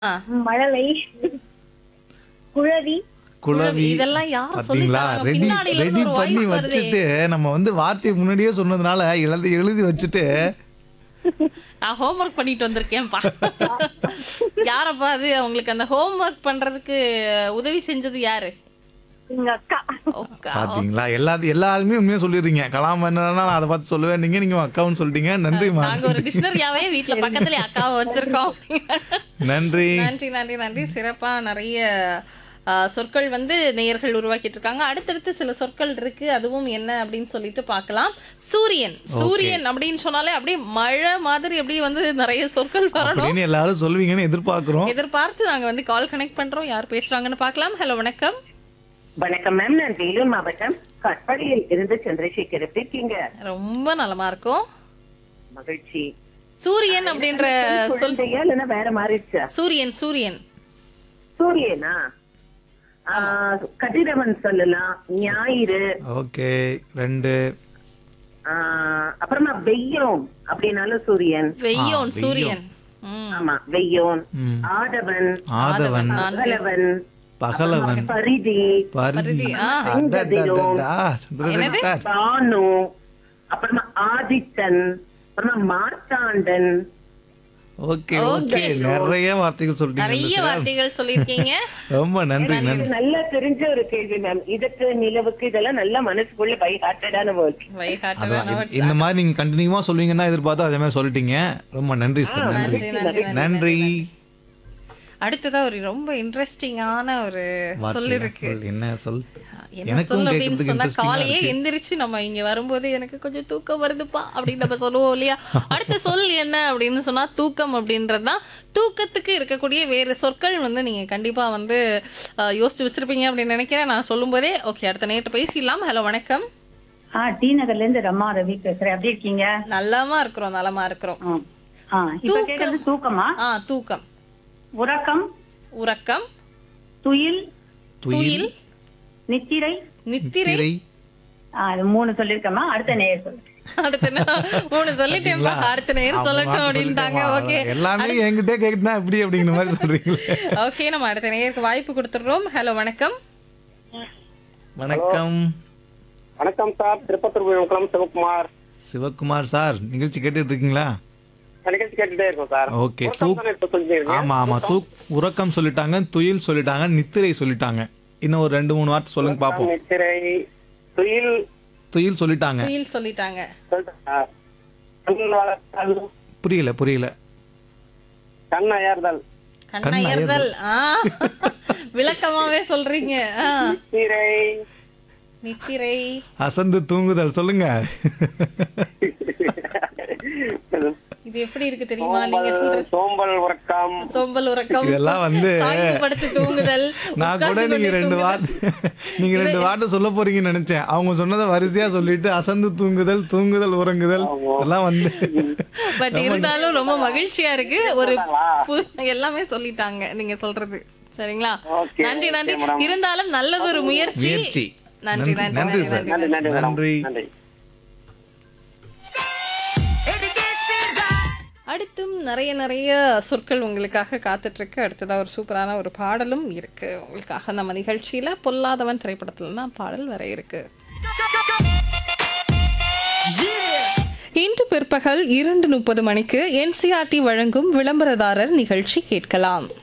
ஆ. மழலை குழவி குளவி இதெல்லாம் யார் பாத்தீங்களா சொல்லித்தராங்க? ரெடி பின்னாடியில இருந்து ரெடி ஒரு பண்ணி voice வருதே. வச்சுட்டு நம்ம வந்து வார்த்தையை முன்னாடியே சொன்னதுனால எழுதி எழுதி வச்சுட்டு நான் ஹோம்ஒர்க் பண்ணிட்டு வந்திருக்கேன்ப்பா யாரப்பா அது உங்களுக்கு அந்த ஹோம்ஒர்க் பண்றதுக்கு உதவி செஞ்சது யாரு எங்க அக்கா ஓக்கா. பாத்தீங்களா எல்லாத்தையும் எல்லாருமே உண்மையா சொல்லிடுறீங்க கலாம் என்னன்னா நான் அதை பார்த்து சொல்லுவேன் நீங்க நீங்க அக்காவும் சொல்லிட்டீங்க நன்றிமா நாங்க ஒரு டிக்ஷனரியாவே வீட்ல பக்கத்துல அக்காவை வச்சிருக்கோம் நன்றி நன்றி நன்றி நன்றி சிறப்பா நிறைய ஆ, சொற்கள் வந்து நேயர்கள் உருவாக்கிட்டு இருக்காங்க அடுத்தடுத்து சில சொற்கள் இருக்கு அதுவும் என்ன அப்படின்னு சொல்லிட்டு பார்க்கலாம் சூரியன் சூரியன் அப்படின்னு சொன்னாலே அப்படியே மழை மாதிரி அப்படியே வந்து நிறைய சொற்கள் வரணும் அப்படின்னு எல்லாரும் சொல்லுவீங்கன்னு எதிர்பார்க்கிறோம் எதிர்பார்த்து நாங்க வந்து கால் கனெக்ட் பண்றோம் யார் பேசுறாங்கன்னு பார்க்கலாம் ஹலோ வணக்கம் வணக்கம் மேம் நான் வேலூர் மாவட்டம் கட்பாடியில் இருந்து சந்திரசேகர் எப்படி இருக்கீங்க ரொம்ப நலமா இருக்கும் மகிழ்ச்சி சூரியன் அப்படின்ற சொல் குழந்தையா இல்லைன்னா வேற மாறிடுச்சா சூரியன் சூரியன் சூரியனா ஆ, கதிரவன் சொல்லலாம் ஞாயிறு ஓகே ரெண்டு ஆ, அப்புறமா வெய்யோன் அப்படின்னாலும் சூரியன் வெய்யோன் வெய்யோன். சூரியன் ம். ஆமா வெய்யோன் ம். ஆடவன் ஆதவன் பகலவன் பகலவன் பரிதி பருதி பருதி, ஆ. அடடடடா, சந்திரசேகர் பானு அப்புறமா ஆதித்தன் அப்புறமா மார்த்தாண்டன் ஓகே ஓகே நிறைய வார்த்தைகள் சொல்லிட்டீங்க நிறைய சார். வார்த்தைகள் சொல்லியிருக்கீங்க ரொம்ப நன்றி நன்றி எனக்கு நல்லா தெரிஞ்ச ஒரு கேள்வி மேம் இதுக்கு நிலவுக்கு இதெல்லாம் நல்லா மனசுக்குள்ள பை ஹார்ட்டடான வேர்ட் வைகாட்டரா அதான் இந்த- இந்த மாதிரி நீங்க கண்டினியூவா சொல்லுவீங்கன்னா எதிர்பார்த்தா அதே மாதிரி சொல்லிட்டீங்க ரொம்ப நன்றி சார் நன்றி நன்றி நன்றி நன்றி நன்றி அடுத்ததா ஒரு ரொம்ப இன்ட்ரெஸ்டிங்கான ஒரு சொல் வார்த்தை இருக்கு சொல், என்ன சொல் என்ன எனக்கும் சொல் அப்படின்னு கேட்கறதுக்கு சொன்னா interesting-ஆ காலையே இருக்கு. எந்திரிச்சு நம்ம இங்க வரும்போது எனக்கு கொஞ்சம் தூக்கம் வருதுப்பா அப்படின்னு நம்ம சொல்லுவோம் இல்லையா அடுத்த சொல் என்ன அப்படின்னு சொன்னா தூக்கம் அப்படின்றதுதான் தூக்கத்துக்கு இருக்கக்கூடிய வேறு சொற்கள் வந்து நீங்க கண்டிப்பா வந்து அஹ், யோசிச்சு வச்சிருப்பீங்க அப்படின்னு நினைக்கிறேன் நான் சொல்லும் போதே ஓகே அடுத்த நேரத்தை பேசிடலாம் ஹலோ வணக்கம் ஆ டி நகர்ல இருந்து ரமா ரவி பேசுறேன் எப்படி இருக்கீங்க நலமா இருக்கிறோம் நலமா இருக்கிறோம் ஆ. ஆ, இப்ப கேக்குறது தூக்கமா ஆ தூக்கம் உறக்கம் உறக்கம் துயில் துயில் நித்திரை நித்திரை திரை ஆ, இது மூணு சொல்லிருக்கமா அடுத்த நேர் சொல்லு அடுத்த நே- மூணு சொல்லிட்டேன்ப்பா அடுத்த நேரம் அவங்க சொல்லட்டும் மாத்தி அப்படின்ட்டாங்க சொல்லிட்டாங்க. ஓகே எல்லாமே என்கிட்ட கேக்குதுன்னா எப்படி அப்படிங்கிற மாதிரி சொல்றீங்களே ஓகே நம்ம அடுத்த நேருக்கு வாய்ப்பு கொடுத்துடுறோம் ஹலோ வணக்கம் வணக்கம் வணக்கம் சார் திருப்பத்தூர் விழுப்புரம் சிவகுமார் சிவகுமார் சார் நிகழ்ச்சி கேட்டுட்டு இருக்கீங்களா நிகழ்ச்சி கேட்டுட்டே இருக்கோம் சார் ஓகே உறக்கம் தூக் தானே இப்ப சொல்லிருக்கீங்க? ஆமா ஆமா தூக் உறக்கம் சொல்லிட்டாங்க துயில் சொல்லிட்டாங்க நித்திரை சொல்லிட்டாங்க இன்னும் ஒரு ரெண்டு மூணு வார்த்தை சொல்லுங்க பாப்போம் நித்திரை துயில் துயில் சொல்லிட்டாங்க குயில் சொல்லிட்டாங்க சொல்லிட்டேன் சார். கண் வளர்த்தல் புரியல புரியல கண் அயர்தல் கண்ணயர்தல் ஆ விளக்கமாவே சொல்றீங்க ஆ. நித்திரை நித்திரை அசந்து தூங்குதல் சொல்லுங்க இது எப்படி இருக்கு தெரியுமா நீங்க சொல்ற சோம்பல் உறக்கம் சோம்பல் உறக்கம் இதெல்லாம் வந்து சாய்ந்து படுத்து தூங்குதல் நான் கூட உட்கார்ந்து நீங்க கொண்டு ரெண்டு தூங்குதல். வார்த்தை நீங்க ரெண்டு வார்த்தை சொல்ல போறீங்கன்னு நினைச்சேன் அவங்க சொன்னதை வரிசையா சொல்லிட்டு அசந்து தூங்குதல் தூங்குதல் உறங்குதல் இதெல்லாம் வந்து பட் இருந்தாலும் ரொம்ப மகிழ்ச்சியா இருக்கு ஒரு பு- எல்லாமே சொல்லிட்டாங்க நீங்க சொல்றது சரிங்களா Okay, நன்றி okay, நன்றி madam. இருந்தாலும் நல்லது ஒரு முயற்சி முயற்சி நன்றி நன்றி, நன்றி நன்றி நன்றி சார். நன்றி நன்றி நன்றி மேடம். நன்றி. நன்றி அடுத்தும் நிறைய நிறைய சொற்கள் உங்களுக்காக காத்துட்டு இருக்கு அடுத்ததா ஒரு சூப்பரான ஒரு பாடலும் இருக்கு உங்களுக்காக நம்ம நிகழ்ச்சியில பொல்லாதவன் திரைப்படத்துல தான் பாடல் வர இருக்கு இன்று பிற்பகல் இரண்டு முப்பது மணிக்கு என்சிஆர்டி வழங்கும் விளம்பரதாரர் நிகழ்ச்சி கேட்கலாம்